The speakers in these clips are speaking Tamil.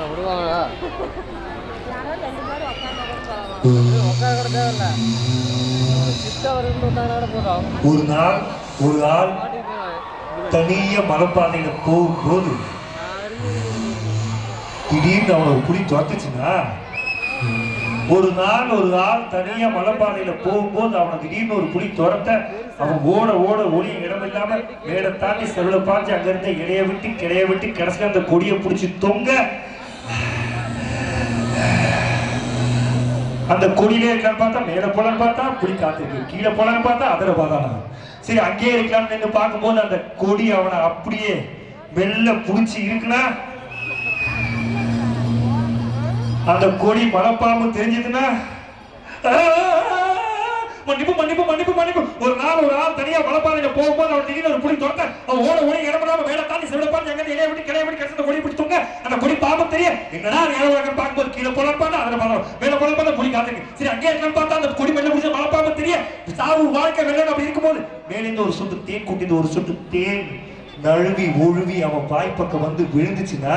விடுவாங்களா யாரோ ரெண்டு பேரும் உட்காந்து உட்கார கூட தேவையில்ல சித்த வரைக்கும் உட்கார போதும் ஒரு நாள் ஒரு ஆள் மாட்டிட்டு தனியா மலைப்பாதையில போகும்போது திடீர்னு அவனை ஒரு புலி துரத்துச்சுன்னா ஒரு நாள் ஒரு ஆள் தனியா மலைப்பாதையில போகும்போது அவனை திடீர்னு ஒரு புலி துரத்த அவன் ஓட ஓட ஒளி இடம் இல்லாம மேடை தாண்டி செருளை பாஞ்சு அங்க இருந்த இலைய விட்டு கிளைய விட்டு கடைசியில் அந்த கொடியை பிடிச்சி தொங்க அந்த கொடியிலே இருக்கான்னு பார்த்தா மேல போலான்னு பார்த்தா புலி காத்திருக்கு கீழே போலான்னு பார்த்தா அதில் பார்த்தானா சரி அங்கேயே இருக்கலாம்னு நின்று பார்க்கும்போது அந்த கொடி அவனை அப்படியே மெல்ல புடிச்சு இருக்குன்னா அந்த கொடி மலைப்பாம்பு தெரிஞ்சதுன்னா ஆ, மன்னிப்பு மன்னிப்பு மன்னிப்பு மன்னிப்பு ஒரு நாள் ஒரு நாள் தனியா மலைப்பாறையில போகும்போது அவன் திடீர்னு ஒரு புலி தொட்ட அவன் ஓட ஓடி இடமில்லாம மேல தாண்டி செவில பாஞ்சு அங்க இலைய விட்டு கிளைய விட்டு கடைசி கொடி பிடிச்சவங்க அந்த கொடி பாம்பு தெரிய என்னடா நேரம் பார்க்கும்போது கீழே போலாம் பார்த்தா அதுல பார்த்தா மேல போலாம் பார்த்தா புலி காத்துக்கு சரி அங்கே இருக்கான்னு பார்த்தா அந்த கொடி மெல்ல பிடிச்ச மலைப்பாம்பு தெரிய சாவு வாழ்க்கை வெள்ளம் அப்படி இருக்கும்போது மேலிருந்து ஒரு சொட்டு தேன் கூட்டிட்டு ஒரு சொட்டு தேன் நழுவி ஒழுவி அவன் வாய்ப்பக்கம் வந்து விழுந்துச்சுன்னா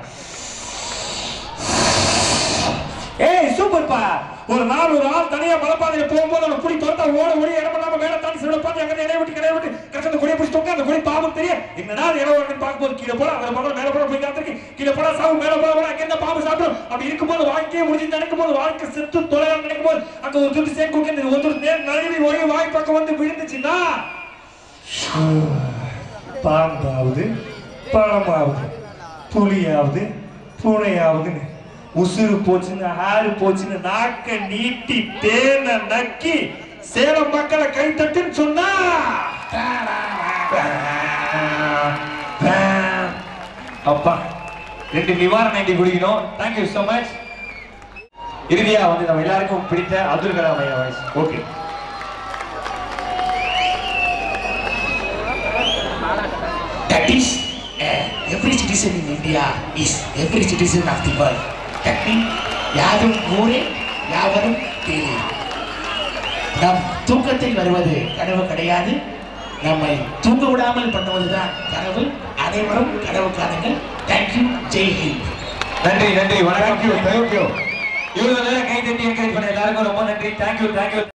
ஏய் சூப்பர்ப்பா ஒரு நாள் ஒரு ஆள் தனியா மலைப்பாதையில போகும்போது அவனை புடி தோட்டா ஓட ஓடி இடமில்லாம மேல தாண்டி சில பார்த்து அங்க இடையே விட்டு கிடையாது விட்டு கஷ்டத்தை கொடியை பிடிச்சிட்டு அந்த கொடி பாம்பு தெரியும் என்னடா அது இடம் வருதுன்னு பார்க்கும்போது கீழே போல அதில் போல மேல போல போய் காத்திருக்கு கீழே போல சாவு மேல போல போல அங்க இருந்த பாம்பு சாப்பிடும் அப்படி இருக்கும்போது வாழ்க்கையை முடிஞ்சு நினைக்கும் போது வாழ்க்கை செத்து தொலைலாம் நினைக்கும் போது அங்க ஒரு துண்டு சேர்க்க கூட்டி ஒரு துண்டு நேர் நழுவி ஒரே வாய் பக்கம் வந்து விழுந்துச்சுன்னா பாம்பாவது பழமாவது புலியாவது பூனையாவதுன்னு உசுறு போச்சுன்னு ஆறு போச்சுன்னு நாக்க நீட்டி தேனை நக்கி சேலம் மக்களை கை தட்டுன்னு சொன்னா அப்பா ரெண்டு நிவாரண ஐடி குடிக்கணும் தேங்க்யூ so மச் இறுதியா வந்து நம்ம எல்லாருக்கும் பிடித்த அப்துல் கலாம் ஐயா voice okay That is, uh, every citizen in India is every citizen of the world. That means, யாரும் ஊரே யாவரும் தேரே நம் தூக்கத்தில் வருவது கனவு கிடையாது நம்மை தூங்க விடாமல் பண்ணுவதுதான் கனவு அனைவரும் கனவு காணுங்கள் தேங்க்யூ ஜெய் ஹிந்த் நன்றி நன்றி வணக்கம் தேங்க்யூ இவ்வளவு நேரம் கை தட்டி என்கரேஜ் பண்ண எல்லாருக்கும் ரொம்ப நன்றி தேங்க்யூ தேங்க்யூ